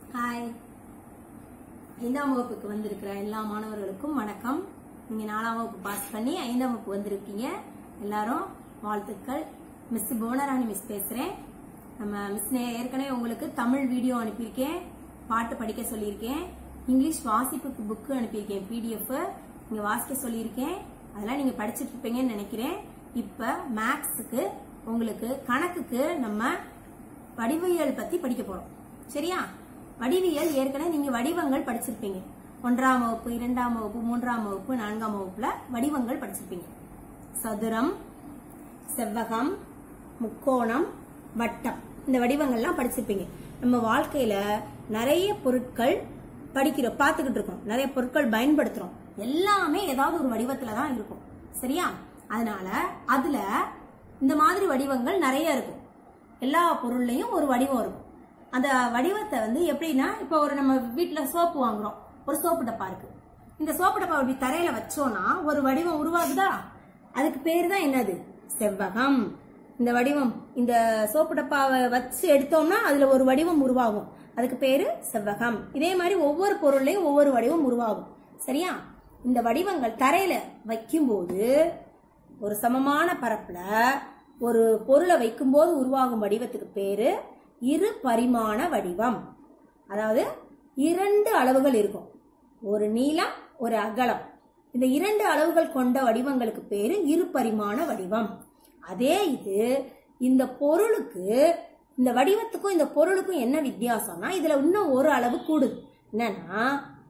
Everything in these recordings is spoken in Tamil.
ஹாய் ஐந்தாம் வகுப்புக்கு வந்திருக்கிற எல்லா மாணவர்களுக்கும் வணக்கம் நீங்க நாலாம் வகுப்பு பாஸ் பண்ணி ஐந்தாம் வகுப்பு வந்திருக்கீங்க எல்லாரும் வாழ்த்துக்கள் மிஸ் புவனராணி மிஸ் பேசுறேன் நம்ம மிஸ் ஏற்கனவே உங்களுக்கு தமிழ் வீடியோ அனுப்பியிருக்கேன் பாட்டு படிக்க சொல்லியிருக்கேன் இங்கிலீஷ் வாசிப்புக்கு புக்கு அனுப்பியிருக்கேன் பிடிஎஃப் நீங்க வாசிக்க சொல்லியிருக்கேன் அதெல்லாம் நீங்க படிச்சிட்டு இருப்பீங்கன்னு நினைக்கிறேன் இப்ப மேக்ஸுக்கு உங்களுக்கு கணக்குக்கு நம்ம வடிவியல் பத்தி படிக்க போறோம் சரியா வடிவியல் ஏற்கனவே நீங்க வடிவங்கள் படிச்சிருப்பீங்க ஒன்றாம் வகுப்பு இரண்டாம் வகுப்பு மூன்றாம் வகுப்பு நான்காம் வகுப்புல வடிவங்கள் படிச்சிருப்பீங்க சதுரம் செவ்வகம் முக்கோணம் வட்டம் இந்த வடிவங்கள்லாம் படிச்சிருப்பீங்க நம்ம வாழ்க்கையில நிறைய பொருட்கள் படிக்கிறோம் பார்த்துக்கிட்டு இருக்கோம் நிறைய பொருட்கள் பயன்படுத்துறோம் எல்லாமே ஏதாவது ஒரு வடிவத்துல தான் இருக்கும் சரியா அதனால அதுல இந்த மாதிரி வடிவங்கள் நிறைய இருக்கும் எல்லா பொருள்லயும் ஒரு வடிவம் இருக்கும் அந்த வடிவத்தை வந்து எப்படின்னா இப்போ ஒரு நம்ம வீட்டுல சோப்பு வாங்குறோம் ஒரு சோப்பு டப்பா இருக்கு இந்த சோப்பு டப்பா இப்படி தரையில வச்சோம்னா ஒரு வடிவம் உருவாகுதா அதுக்கு பேர் தான் என்னது செவ்வகம் இந்த வடிவம் இந்த சோப்பு டப்பாவை வச்சு எடுத்தோம்னா அதுல ஒரு வடிவம் உருவாகும் அதுக்கு பேரு செவ்வகம் இதே மாதிரி ஒவ்வொரு பொருள்லயும் ஒவ்வொரு வடிவம் உருவாகும் சரியா இந்த வடிவங்கள் தரையில வைக்கும்போது ஒரு சமமான பரப்புல ஒரு பொருளை வைக்கும்போது உருவாகும் வடிவத்துக்கு பேரு இரு பரிமாண வடிவம் அதாவது இரண்டு அளவுகள் இருக்கும் ஒரு நீளம் ஒரு அகலம் இந்த இரண்டு அளவுகள் கொண்ட வடிவங்களுக்கு பேரு இரு பரிமாண வடிவம் அதே இது இந்த பொருளுக்கு இந்த வடிவத்துக்கும் இந்த பொருளுக்கும் என்ன வித்தியாசம்னா இதுல இன்னும் ஒரு அளவு கூடுது என்னன்னா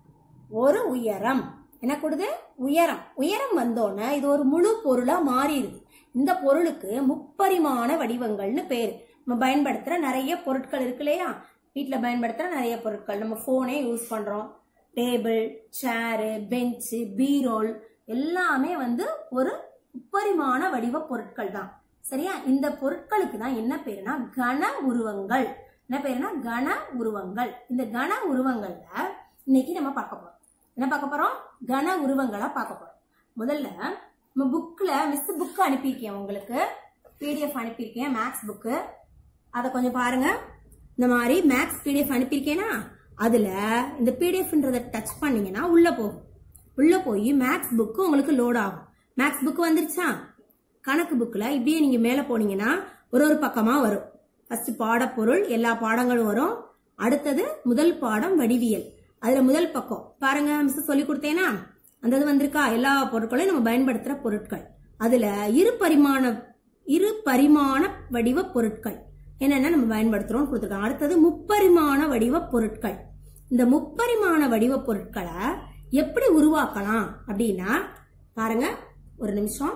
ஒரு உயரம் என்ன கூடுது உயரம் உயரம் வந்தோடனே இது ஒரு முழு பொருளா மாறிடுது இந்த பொருளுக்கு முப்பரிமாண வடிவங்கள்னு பேரு நம்ம பயன்படுத்துற நிறைய பொருட்கள் இருக்கு இல்லையா வீட்டுல பயன்படுத்துற நிறைய பொருட்கள் நம்ம போனே யூஸ் பண்றோம் டேபிள் சேரு பெஞ்சு பீரோல் எல்லாமே வந்து ஒரு முப்பரிமாண வடிவ பொருட்கள் தான் சரியா இந்த பொருட்களுக்கு தான் என்ன பேருனா கன உருவங்கள் என்ன பேருனா கன உருவங்கள் இந்த கன உருவங்கள்ல இன்னைக்கு நம்ம பார்க்க போறோம் என்ன பார்க்க போறோம் கன உருவங்களா பார்க்க போறோம் முதல்ல நம்ம புக்ல மிஸ் புக் அனுப்பியிருக்கேன் உங்களுக்கு பிடிஎஃப் அனுப்பியிருக்கேன் மேக்ஸ் புக்கு அதை கொஞ்சம் பாருங்க இந்த மாதிரி மேக்ஸ் பிடிஎஃப் அனுப்பியிருக்கேனா அதுல இந்த பிடிஎஃப்ன்றதை டச் பண்ணீங்கன்னா உள்ள போகும் உள்ள போய் மேக்ஸ் புக்கு உங்களுக்கு லோட் ஆகும் மேக்ஸ் புக் வந்துருச்சா கணக்கு புக்ல இப்படியே நீங்க மேல போனீங்கன்னா ஒரு ஒரு பக்கமா வரும் ஃபர்ஸ்ட் பாடப்பொருள் எல்லா பாடங்களும் வரும் அடுத்தது முதல் பாடம் வடிவியல் அதுல முதல் பக்கம் பாருங்க மிஸ் சொல்லி கொடுத்தேனா அந்த இது வந்திருக்கா எல்லா பொருட்களையும் நம்ம பயன்படுத்துற பொருட்கள் அதுல இரு பரிமாண இரு பரிமாண வடிவ பொருட்கள் என்னென்ன நம்ம பயன்படுத்துறோம் கொடுத்துருக்காங்க அடுத்தது முப்பரிமாண வடிவ பொருட்கள் இந்த முப்பரிமாண வடிவ பொருட்களை எப்படி உருவாக்கலாம் அப்படின்னா பாருங்க ஒரு நிமிஷம்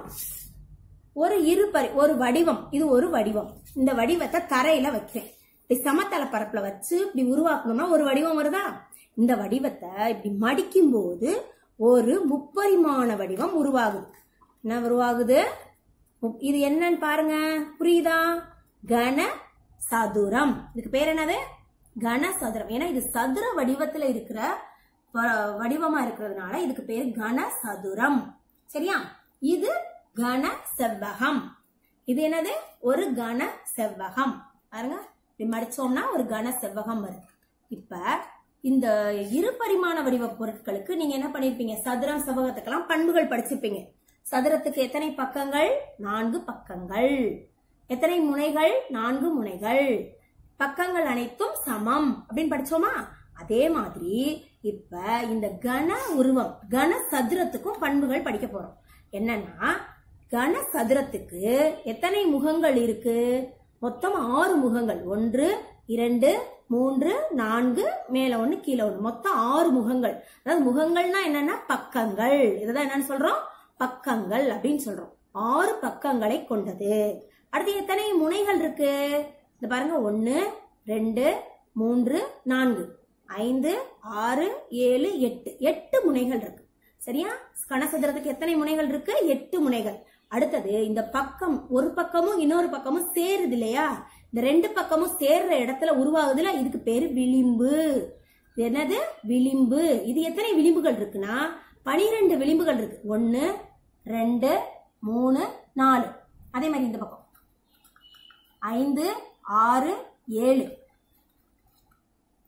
ஒரு இரு பரி ஒரு வடிவம் இது ஒரு வடிவம் இந்த வடிவத்தை தரையில வைக்கிறேன் இப்படி சமதள பரப்புல வச்சு இப்படி உருவாக்கணும்னா ஒரு வடிவம் வருதா இந்த வடிவத்தை இப்படி மடிக்கும் போது ஒரு முப்பரிமாண வடிவம் உருவாகுது என்ன உருவாகுது முப்- இது என்னன்னு பாருங்க புரியுதா கன சதுரம் இதுக்கு பேர் என்னது கன சதுரம் ஏன்னா இது சதுர வடிவத்துல இருக்கிற வ- வடிவமா இருக்கிறதுனால இதுக்கு பேர் கன சதுரம் சரியா இது கன செவ்வகம் இது என்னது ஒரு கன செவ்வகம் பாருங்க இப்படி மடிச்சோம்னா ஒரு கன செவ்வகம் வருது இப்ப இந்த இரு பரிமாண வடிவ பொருட்களுக்கு நீங்க என்ன பண்ணிருப்பீங்க சதுரம் செவ்வகத்துக்கெல்லாம் பண்புகள் படிச்சிருப்பீங்க சதுரத்துக்கு எத்தனை பக்கங்கள் நான்கு பக்கங்கள் எத்தனை முனைகள் நான்கு முனைகள் பக்கங்கள் அனைத்தும் சமம் அப்படின்னு படிச்சோமா அதே மாதிரி இப்ப இந்த கன உருவம் கன சதுரத்துக்கும் பண்புகள் படிக்க போறோம் என்னன்னா கன சதுரத்துக்கு எத்தனை முகங்கள் இருக்கு மொத்தம் ஆறு முகங்கள் ஒன்று இரண்டு மூன்று நான்கு மேல ஒண்ணு கீழே ஒண்ணு மொத்தம் ஆறு முகங்கள் அதாவது முகங்கள்னா என்னன்னா பக்கங்கள் இதுதான் என்னன்னு சொல்றோம் பக்கங்கள் அப்படின்னு சொல்றோம் ஆறு பக்கங்களை கொண்டது அடுத்து எத்தனை முனைகள் இருக்கு இந்த பாருங்க ஒன்னு ரெண்டு மூன்று நான்கு ஐந்து ஆறு ஏழு எட்டு எட்டு முனைகள் இருக்கு சரியா கனசதுரத்துக்கு எத்தனை முனைகள் இருக்கு எட்டு முனைகள் அடுத்தது இந்த பக்கம் ஒரு பக்கமும் இன்னொரு பக்கமும் சேருது இல்லையா இந்த ரெண்டு பக்கமும் சேர்ற இடத்துல உருவாகுதுல இதுக்கு பேரு விளிம்பு இது என்னது விளிம்பு இது எத்தனை விளிம்புகள் இருக்குன்னா பனிரெண்டு விளிம்புகள் இருக்கு ஒன்னு ரெண்டு மூணு நாலு அதே மாதிரி இந்த பக்கம் ஐந்து ஆறு ஏழு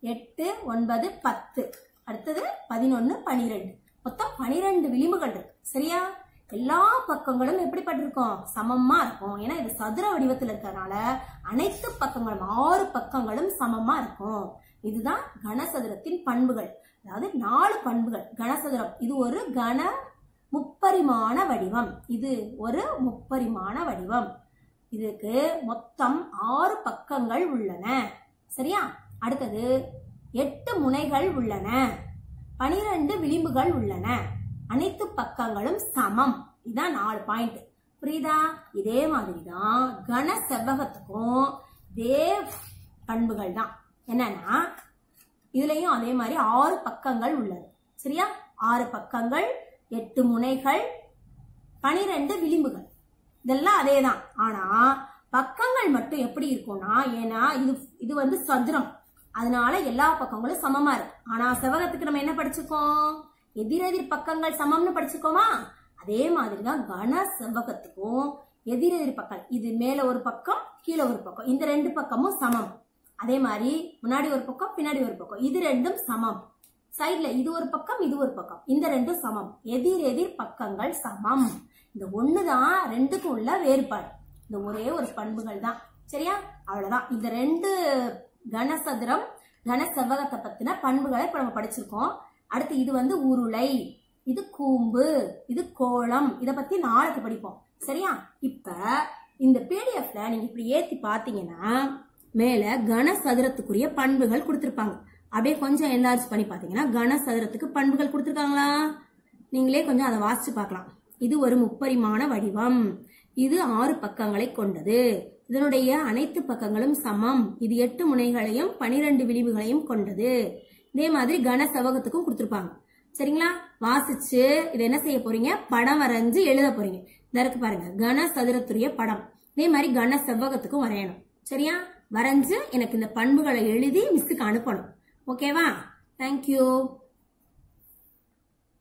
எட்டு ஒன்பது பத்து அடுத்தது பதினொன்னு பனிரெண்டு மொத்தம் பனிரெண்டு விளிம்புகள் இருக்கு சரியா எல்லா பக்கங்களும் எப்படிப்பட்டிருக்கும் சமமா இருக்கும் ஏன்னா இது சதுர வடிவத்தில் இருக்கறனால அனைத்து பக்கங்களும் ஆறு பக்கங்களும் சமமா இருக்கும் இதுதான் கனசதுரத்தின் பண்புகள் அதாவது நாலு பண்புகள் கனசதுரம் இது ஒரு கன முப்பரிமாண வடிவம் இது ஒரு முப்பரிமாண வடிவம் இதுக்கு மொத்தம் ஆறு பக்கங்கள் உள்ளன சரியா அடுத்தது எட்டு முனைகள் உள்ளன பனிரெண்டு விளிம்புகள் உள்ளன அனைத்து பக்கங்களும் சமம் இதான் நாலு பாயிண்ட் புரியுதா இதே மாதிரி தான் கன செவ்வகத்துக்கும் இதே பண்புகள் தான் என்னன்னா இதுலயும் அதே மாதிரி ஆறு பக்கங்கள் உள்ளது சரியா ஆறு பக்கங்கள் எட்டு முனைகள் பனிரெண்டு விளிம்புகள் இதெல்லாம் அதே தான் ஆனா பக்கங்கள் மட்டும் எப்படி இருக்கும்னா ஏன்னா இது இது வந்து சதுரம் அதனால எல்லா பக்கங்களும் சமமா இருக்கு ஆனா செவ்வகத்துக்கு நம்ம என்ன படிச்சிருக்கோம் எதிரெதிர் பக்கங்கள் சமம்னு படிச்சிருக்கோமா அதே மாதிரி தான் கன செவ்வகத்துக்கும் எதிரெதிர் பக்கம் இது மேல ஒரு பக்கம் கீழே ஒரு பக்கம் இந்த ரெண்டு பக்கமும் சமம் அதே மாதிரி முன்னாடி ஒரு பக்கம் பின்னாடி ஒரு பக்கம் இது ரெண்டும் சமம் சைடுல இது ஒரு பக்கம் இது ஒரு பக்கம் இந்த ரெண்டும் சமம் எதிர் எதிர் பக்கங்கள் சமம் இந்த ஒண்ணுதான் ரெண்டுக்கும் உள்ள வேறுபாடு இந்த ஒரே ஒரு பண்புகள் தான் சரியா அவ்வளவுதான் இந்த ரெண்டு கனசதுரம் கன செவ்வகத்தை பத்தின பண்புகளை இப்ப நம்ம படிச்சிருக்கோம் அடுத்து இது வந்து உருளை இது கூம்பு இது கோலம் இத பத்தி நாளைக்கு படிப்போம் சரியா இப்ப இந்த பிடிஎஃப்ல நீங்க இப்படி ஏத்தி பாத்தீங்கன்னா மேல கனசதுரத்துக்குரிய பண்புகள் கொடுத்திருப்பாங்க அப்படியே கொஞ்சம் என்லார்ஜ் பண்ணி பாத்தீங்கன்னா கனசதுரத்துக்கு பண்புகள் கொடுத்திருக்காங்களா நீங்களே கொஞ்சம் அதை வாசிச்சு பார்க்கலாம் இது ஒரு முப்பரிமாண வடிவம் இது ஆறு பக்கங்களை கொண்டது இதனுடைய அனைத்து பக்கங்களும் சமம் இது எட்டு முனைகளையும் பனிரெண்டு விளிம்புகளையும் கொண்டது இதே மாதிரி கன செவ்வகத்துக்கும் கொடுத்திருப்பாங்க சரிங்களா வாசிச்சு இதை என்ன செய்ய போறீங்க படம் வரைஞ்சு எழுத போறீங்க இந்த இருக்கு பாருங்க கன சதுரத்துடைய படம் இதே மாதிரி கன செவ்வகத்துக்கும் வரையணும் சரியா வரைஞ்சு எனக்கு இந்த பண்புகளை எழுதி மிஸ்ஸுக்கு அனுப்பணும் ஓகேவா தேங்க்யூ